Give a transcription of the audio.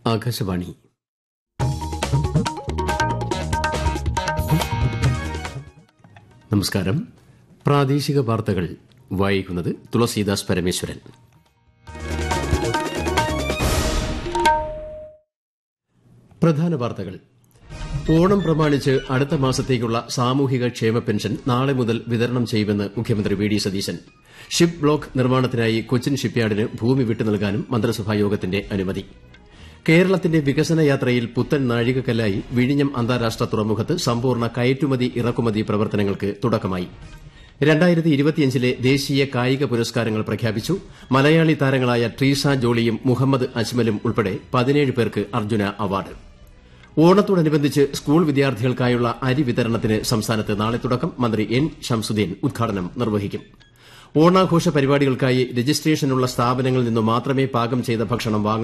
ആകാശവാണി നമസ്കാരം പ്രാദേശിക വാർത്തകൾ വായിക്കുന്നത് തുളസീദാസ് പരമേശ്വരൻ പ്രധാന വാർത്തകൾ ഓണം പ്രമാണിച്ച് അടുത്ത മാസത്തേക്കുള്ള സാമൂഹിക ക്ഷേമ പെൻഷൻ നാളെ മുതൽ വിതരണം ചെയ്യുമെന്ന് മുഖ്യമന്ത്രി V D Satheesan ship block നിർമ്മാണത്തിനായി കൊച്ചിൻ ഷിപ്പ്യാർഡിന് ഭൂമി വിട്ടു നൽകാനും മന്ത്രിസഭാ യോഗത്തിന്റെ അനുമതി കേരളത്തിന്റെ വികസന യാത്രയിൽ പുത്തൻ നാഴികക്കല്ലായി വിഴിഞ്ഞം അന്താരാഷ്ട്ര തുറമുഖത്ത് സമ്പൂർണ്ണ കയറ്റുമതി ഇറക്കുമതി പ്രവർത്തനങ്ങൾക്ക് തുടക്കമായി രണ്ടായിരത്തി ഇരുപത്തിയഞ്ചിലെ ദേശീയ കായിക പുരസ്കാരങ്ങൾ പ്രഖ്യാപിച്ചു മലയാളി താരങ്ങളായ ട്രീസ ജോളിയും മുഹമ്മദ് അജ്മലും ഉൾപ്പെടെ പതിനേഴ് പേർക്ക് അർജുന അവാർഡ് ഓണത്തോടനുബന്ധിച്ച് സ്കൂൾ വിദ്യാർത്ഥികൾക്കായുള്ള അരി വിതരണത്തിന് സംസ്ഥാനത്ത് നാളെ തുടക്കം മന്ത്രി എൻ ഷംസുദ്ദീൻ ഉദ്ഘാടനം നിർവഹിക്കും ഓണാഘോഷ പരിപാടികൾക്കായി രജിസ്ട്രേഷനുള്ള സ്ഥാപനങ്ങളിൽ നിന്നു മാത്രമേ പാകം ചെയ്ത ഭക്ഷണം വാങ്ങാൻ